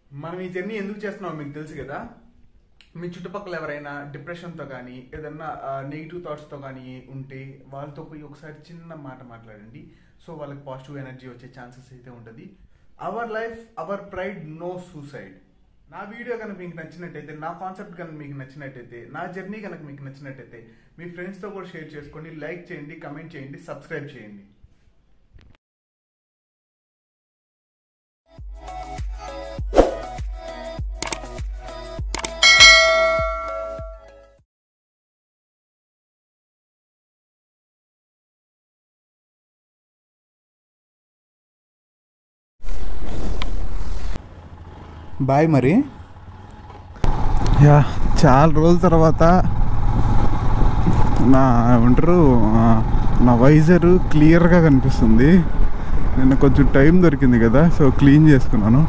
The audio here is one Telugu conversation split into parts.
మనం ఈ జర్నీ ఎందుకు చేస్తున్నామో మీకు తెలుసు కదా మీ చుట్టుపక్కల ఎవరైనా డిప్రెషన్తో కానీ ఏదన్నా నెగిటివ్ థాట్స్తో కానీ ఉంటే వాళ్ళతో పోయి ఒకసారి చిన్న మాట మాట్లాడండి సో వాళ్ళకి పాజిటివ్ ఎనర్జీ వచ్చే ఛాన్సెస్ అయితే ఉంటుంది our life our pride no suicide నా వీడియో కనుక మీకు నచ్చినట్టయితే నా కాన్సెప్ట్ కనుక మీకు నచ్చినట్టయితే నా జర్నీ కనుక మీకు నచ్చినట్టయితే మీ ఫ్రెండ్స్తో కూడా షేర్ చేసుకోండి లైక్ చేయండి కమెంట్ చేయండి సబ్స్క్రైబ్ చేయండి బాయ్ మరి యా చాలా రోజుల తర్వాత నా ఏమంటారు ఆ, నా వైజర్ క్లియర్గా కనిపిస్తుంది నిన్న కొంచెం టైం దొరికింది కదా సో క్లీన్ చేసుకున్నాను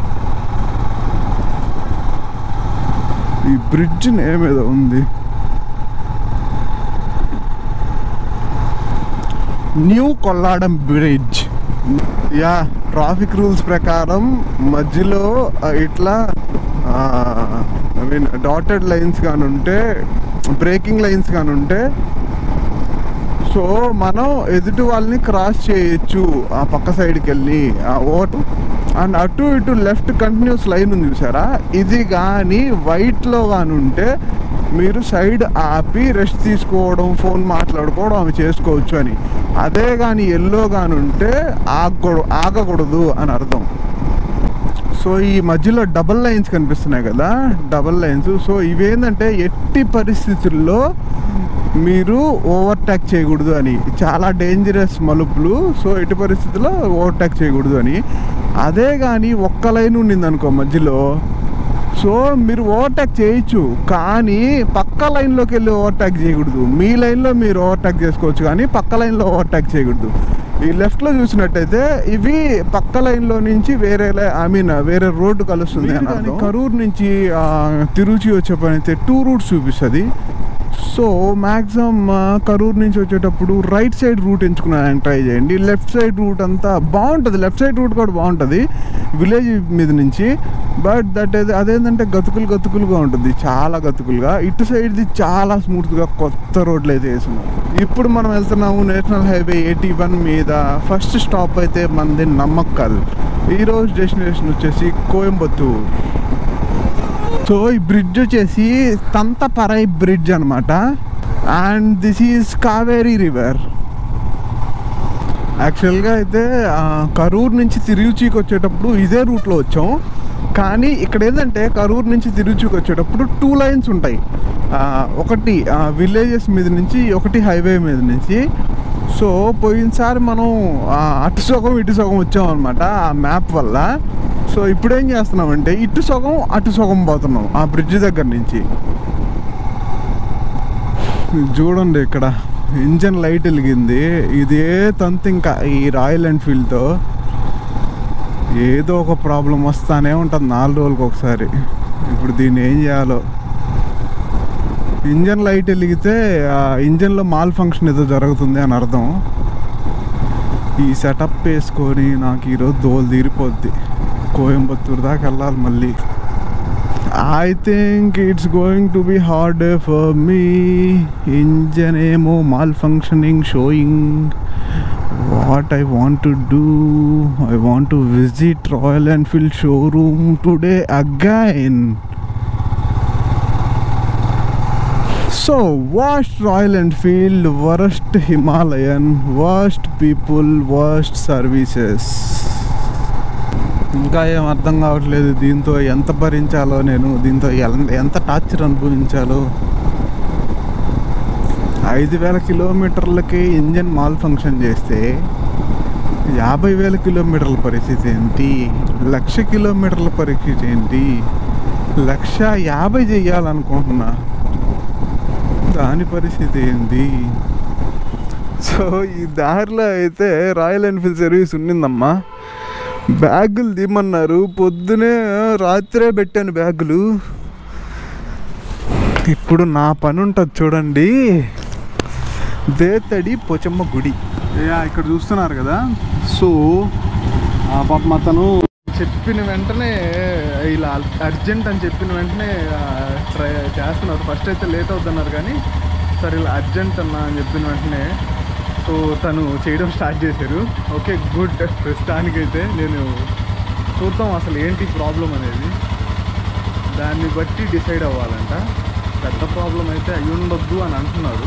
ఈ బ్రిడ్జ్ నేమ్ ఏదో ఉంది new Kollidam bridge yeah traffic rules ప్రకారం మధ్యలో ఆ, ఇట్లా ఐ మీన్ డాటెడ్ లైన్స్ కానీ ఉంటే బ్రేకింగ్ లైన్స్ కానీ ఉంటే సో మనం ఎదుటి వాళ్ళని క్రాస్ చేయొచ్చు ఆ పక్క సైడ్కి వెళ్ళి ఆ ఓటు అండ్ అటు ఇటు లెఫ్ట్ కంటిన్యూస్ లైన్ ఉంది చూసారా ఇది కానీ వైట్లో కానీ ఉంటే మీరు సైడ్ ఆపి రెస్ట్ తీసుకోవడం ఫోన్ మాట్లాడుకోవడం అవి చేసుకోవచ్చు అని అదే కానీ ఎల్లో కానీ ఉంటే ఆగకూడదు ఆగకూడదు అని అర్థం సో ఈ మధ్యలో డబల్ లైన్స్ కనిపిస్తున్నాయి కదా డబల్ లైన్స్ సో ఇవేంటంటే ఎట్టి పరిస్థితుల్లో మీరు ఓవర్టేక్ చేయకూడదు అని చాలా డేంజరస్ మలుపులు సో ఎట్టి పరిస్థితుల్లో ఓవర్టేక్ చేయకూడదు అని అదే కానీ ఒక్క లైన్ ఉండింది అనుకో మధ్యలో సో మీరు ఓవర్టేక్ చేయొచ్చు కానీ పక్క లైన్లోకి వెళ్ళి ఓవర్టేక్ చేయకూడదు మీ లైన్లో మీరు ఓవర్టేక్ చేసుకోవచ్చు కానీ పక్క లైన్లో ఓవర్టేక్ చేయకూడదు ఈ లెఫ్ట్లో చూసినట్టయితే ఇవి పక్క లైన్లో నుంచి వేరే ఐ మీన్ వేరే రోడ్డు కలుస్తుంది అని అర్థం. కరూర్ నుంచి ఆ, తిరుచి వచ్చే పని అయితే టూ రూట్స్ చూపిస్తుంది సో మ్యాక్సిమం కరూర్ నుంచి వచ్చేటప్పుడు రైట్ సైడ్ రూట్ ఎంచుకున్నాను ట్రై చేయండి లెఫ్ట్ సైడ్ రూట్ అంతా బాగుంటుంది లెఫ్ట్ సైడ్ రూట్ కూడా బాగుంటుంది విలేజ్ మీద నుంచి బట్ దట్ అదేంటంటే గతుకులు గతుకులుగా ఉంటుంది చాలా గతుకులుగా ఇటు సైడ్ది చాలా స్మూత్గా కొత్త రోడ్లు అయితే వేస్తున్నారు ఇప్పుడు మనం వెళ్తున్నాము నేషనల్ హైవే ఎయిటీ వన్ మీద ఫస్ట్ స్టాప్ అయితే మనది నమ్మక్కల్ ఈరోజు డెస్టినేషన్ వచ్చేసి కోయంబత్తూర్ సో ఈ బ్రిడ్జ్ వచ్చేసి తంతపరై బ్రిడ్జ్ అనమాట and this is Kaveri river యాక్చువల్గా అయితే ఆ, కరూర్ నుంచి తిరుచికి వచ్చేటప్పుడు ఇదే రూట్లో వచ్చాం కానీ ఇక్కడ ఏంటంటే కరూర్ నుంచి తిరుచికి వచ్చేటప్పుడు టూ లైన్స్ ఉంటాయి ఆ, ఒకటి విలేజెస్ మీద నుంచి ఒకటి హైవే మీద నుంచి సో పోయినసారి మనం ఆ, అటు సగం ఇటు సగం వచ్చాం అనమాట ఆ మ్యాప్ వల్ల సో ఇప్పుడు ఏం చేస్తున్నామంటే ఇటు సగం అటు సగం పోతున్నాం ఆ బ్రిడ్జ్ దగ్గర నుంచి చూడండి ఇక్కడ ఇంజన్ లైట్ వెలిగింది ఇదే తంతు ఇంకా ఈ రాయల్ ఎన్ఫీల్డ్తో ఏదో ఒక ప్రాబ్లం వస్తానే ఉంటుంది నాలుగు రోజులకు ఒకసారి ఇప్పుడు దీన్ని ఏం చేయాలో ఇంజన్ లైట్ వెలిగితే ఆ ఇంజన్లో మాల్ ఫంక్షన్ ఏదో జరుగుతుంది అని అర్థం ఈ సెటప్ వేసుకొని నాకు ఈరోజు దోలు తీరిపోద్ది కోయంబత్తూరు దాకా వెళ్ళాలి మళ్ళీ I think it's going to be hard for me engine ఏమో malfunctioning showing what I want to do I want to visit Royal Enfield showroom today again so worst Royal Enfield worst Himalayan worst people worst services ఇంకా ఏం అర్థం కావట్లేదు దీంతో ఎంత భరించాలో నేను దీంతో ఎల- ఎంత టార్చర్ అనుభవించాలో ఐదు వేల కిలోమీటర్లకి ఇంజన్ మాల్ ఫంక్షన్ చేస్తే యాభై వేల కిలోమీటర్ల పరిస్థితి ఏంటి లక్ష కిలోమీటర్ల పరిస్థితి ఏంటి లక్ష యాభై చెయ్యాలనుకుంటున్నా దాని పరిస్థితి ఏంటి సో ఈ దారిలో అయితే రాయల్ ఎన్ఫీల్డ్ సర్వీస్ ఉండిందమ్మా బ్యాగులు తీమన్నారు పొద్దునే రాత్రే పెట్టాను బ్యాగులు ఇప్పుడు నా పని ఉంటుంది చూడండి దేతడి పొచమ్మ గుడి యా ఇక్కడ చూస్తున్నారు కదా సో ఆ పాపం అతను చెప్పిన వెంటనే ఇలా అర్జెంట్ అని చెప్పిన వెంటనే ట్రై చేస్తున్నారు ఫస్ట్ అయితే లేట్ అవుతున్నారు కానీ సరే ఇలా అర్జెంట్ అన్న అని చెప్పిన వెంటనే సో తను చేయడం స్టార్ట్ చేశారు ఓకే గుడ్ ప్రస్తుతానికైతే నేను చూద్దాం అసలు ఏంటి ప్రాబ్లం అనేది దాన్ని బట్టి డిసైడ్ అవ్వాలంట పెద్ద ప్రాబ్లం అయితే అయ్యి ఉండొద్దు అని అంటున్నారు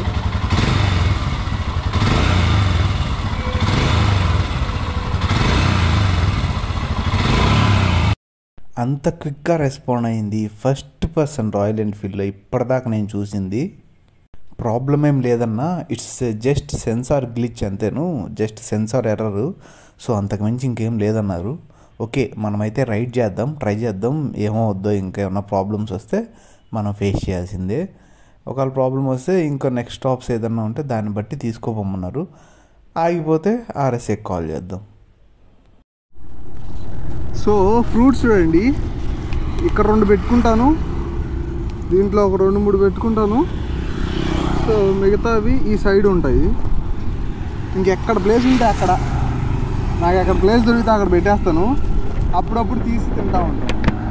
అంత క్విక్గా రెస్పాండ్ అయింది ఫస్ట్ పర్సన్ రాయల్ ఎన్ఫీల్డ్లో ఇప్పటిదాకా నేను చూసింది ప్రాబ్లం ఏం లేదన్నా ఇట్స్ జస్ట్ సెన్సార్ గ్లిచ్ అంతేను జస్ట్ సెన్సార్ ఎర్రరు సో అంతకుమించి ఇంకేం లేదన్నారు ఓకే మనమైతే రైడ్ చేద్దాం ట్రై చేద్దాం ఏమో వద్దో ఇంకా ఏమన్నా ప్రాబ్లమ్స్ వస్తే మనం ఫేస్ చేయాల్సిందే ఒకవేళ ప్రాబ్లం వస్తే ఇంకా నెక్స్ట్ స్టాప్స్ ఏదన్నా ఉంటే దాన్ని బట్టి తీసుకోపోమన్నారు ఆగిపోతే ఆర్ఎస్ఏ కాల్ చేద్దాం సో ఫ్రూట్స్ చూడండి ఇక్కడ రెండు పెట్టుకుంటాను దీంట్లో ఒక రెండు మూడు పెట్టుకుంటాను సో మిగతావి ఈ సైడ్ ఉంటాయి ఇంకెక్కడ ప్లేస్ ఉంటే అక్కడ నాకు ఎక్కడ ప్లేస్ దొరికితే అక్కడ పెట్టేస్తాను అప్పుడప్పుడు తీసి తింటా ఉంటాను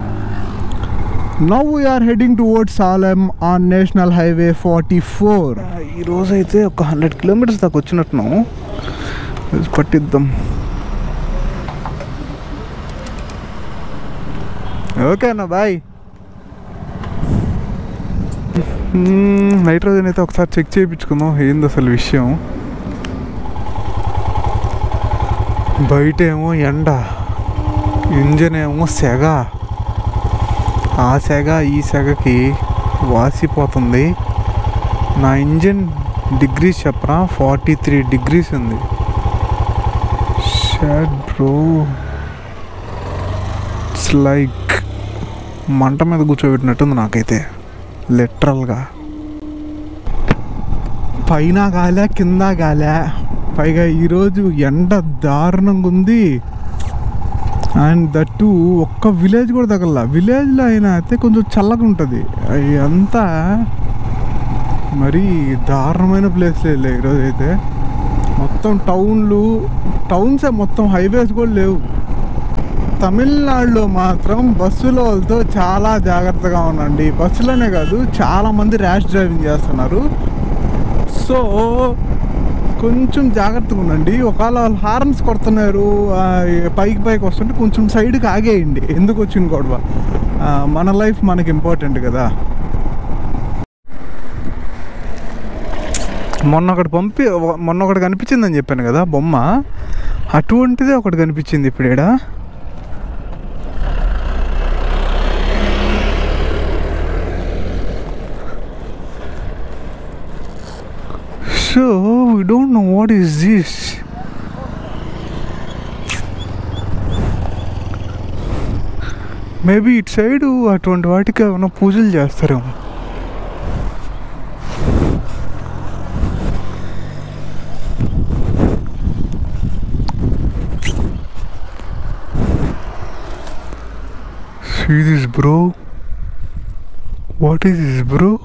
now we're heading towards Salem on national highway forty four ఈరోజు అయితే ఒక హండ్రెడ్ కిలోమీటర్స్ దాకా వచ్చినట్టున్నాము పట్టిద్దాం ఓకే అన్న బాయ్ నైట్రోజన్ అయితే ఒకసారి చెక్ చేయించుకుందాం ఏంది అసలు విషయం బయట ఏమో ఎండ ఇంజన్ ఏమో సెగ ఆ సెగ ఈ సెగకి వాసిపోతుంది నా ఇంజన్ డిగ్రీస్ చెప్పరా ఫార్టీ త్రీ డిగ్రీస్ ఉంది షాడ్ బ్రో ఇట్స్ లైక్ మంట మీద కూర్చోబెట్టినట్టుంది నాకైతే లిటరల్గా పైన గాలే కింద గాలే పైగా ఈరోజు ఎండ దారుణంగా ఉంది అండ్ దట్టు ఒక్క విలేజ్ కూడా తగల విలేజ్లో అయినా అయితే కొంచెం చల్లగా ఉంటుంది అవి అంతా మరీ దారుణమైన ప్లేస్ లేదు ఈరోజు అయితే మొత్తం టౌన్లు టౌన్సే మొత్తం హైవేస్ కూడా లేవు తమిళనాడులో మాత్రం బస్సులతో చాలా జాగ్రత్తగా ఉండండి బస్సులోనే కాదు చాలా మంది ర్యాష్ డ్రైవింగ్ చేస్తున్నారు సో కొంచెం జాగ్రత్తగా ఉండండి ఒకవేళ వాళ్ళు హార్న్స్ కొడుతున్నారు ఆ, పైకి పైకి వస్తుంటే కొంచెం సైడ్కి ఆగేయండి ఎందుకు వచ్చింది గొడవ ఆ, మన లైఫ్ మనకి ఇంపార్టెంట్ కదా మొన్న ఒకటి పంపి మొన్న ఒకటి కనిపించిందని చెప్పాను కదా బొమ్మ అటువంటిదే ఒకటి కనిపించింది ఇప్పుడు ఈడ So we don't know what is this. Maybe ఇటు సైడు అటువంటి వాటికి ఏమైనా పూజలు చేస్తారేమో See this bro? What is this bro?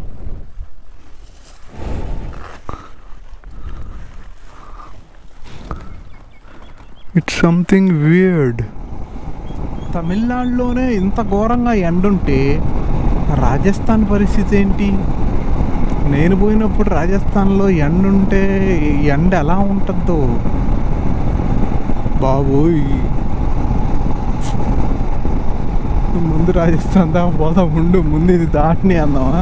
It's something weird తమిళనాడులోనే ఇంత ఘోరంగా ఎండుంటే రాజస్థాన్ పరిస్థితి ఏంటి నేను పోయినప్పుడు రాజస్థాన్లో ఎండ ఉంటే ఈ ఎండ ఎలా ఉంటుందో బాబోయ్ ముందు రాజస్థాన్ దాకా పోదాం ఉండు ముందు ఇది దాటిని అందామా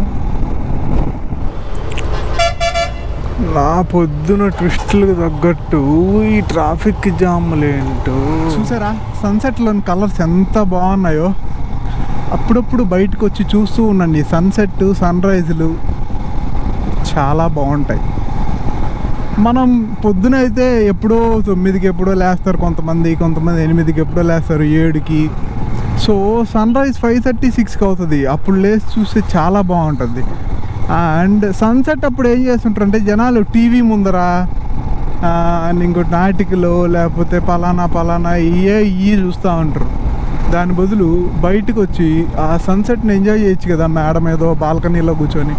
నా పొద్దున ట్విస్టులకు తగ్గట్టు ఈ ట్రాఫిక్ జామ్లు ఏంటో చూసారా సన్సెట్లోని కలర్స్ ఎంత బాగున్నాయో అప్పుడప్పుడు బయటకు వచ్చి చూస్తూ ఉండండి సన్సెట్ సన్ రైజులు చాలా బాగుంటాయి మనం పొద్దునైతే ఎప్పుడో తొమ్మిదికి ఎప్పుడో లేస్తారు కొంతమంది కొంతమంది ఎనిమిదికి ఎప్పుడో లేస్తారు ఏడుకి so sunrise five thirty సిక్స్కి అవుతుంది అప్పుడు లేచి చూస్తే చాలా బాగుంటుంది అండ్ సన్సెట్ అప్పుడు ఏం చేస్తుంటారంటే జనాలు టీవీ ముందర ఆ, and ఇంకోటి నాటికలు లేకపోతే పలానా పలానా ఇయే ఇవి చూస్తూ ఉంటారు దాని బదులు బయటకు వచ్చి ఆ సన్సెట్ని ఎంజాయ్ చేయొచ్చు కదా మేడ మీద బాల్కనీలో కూర్చొని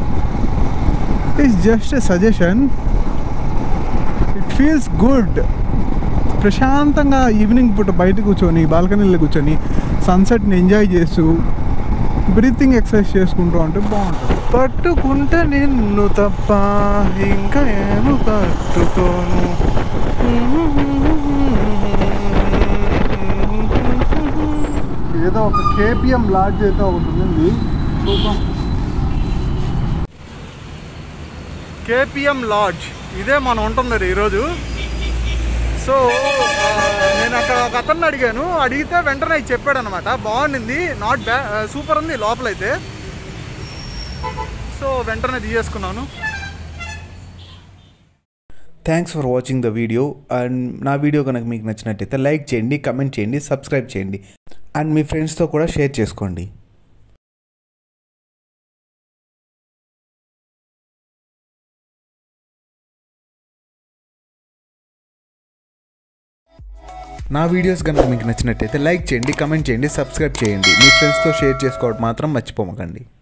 it's just a suggestion it feels good ప్రశాంతంగా ఈవినింగ్ పూట బయట కూర్చొని బాల్కనీలో కూర్చొని సన్సెట్ని ఎంజాయ్ చేస్తూ బ్రీతింగ్ ఎక్సర్సైజ్ చేసుకుంటూ ఉంటే బాగుంటుంది పట్టుకుంటే నిన్ను తప్ప ఇంకా ఏమి పట్టుకోను ఏదో ఒక కేపిఎం లాడ్జ్ అయితే ఒకటి ఉంది చూద్దాం కేపిఎం లాడ్జ్ ఇదే మనం ఉంటుంది ఈరోజు సో ఆ, నేను అక్కడ ఒక అతన్ని అడిగాను అడిగితే వెంటనే ఇది చెప్పాడు అనమాట బాగుండింది నాట్ బ్యా సూపర్ ఉంది లోపలైతే సో వెంటనే తీసేసుకున్నాను thanks for watching the video and నా వీడియో కనుక మీకు నచ్చినట్టయితే లైక్ చేయండి కమెంట్ చేయండి సబ్స్క్రైబ్ చేయండి అండ్ మీ ఫ్రెండ్స్తో కూడా షేర్ చేసుకోండి నా వీడియోస్ కనుక మీకు నచ్చినట్టయితే లైక్ చేయండి కమెంట్ చేయండి సబ్స్క్రైబ్ చేయండి మీ ఫ్రెండ్స్తో షేర్ చేసుకోవడం మాత్రం మర్చిపోమకండి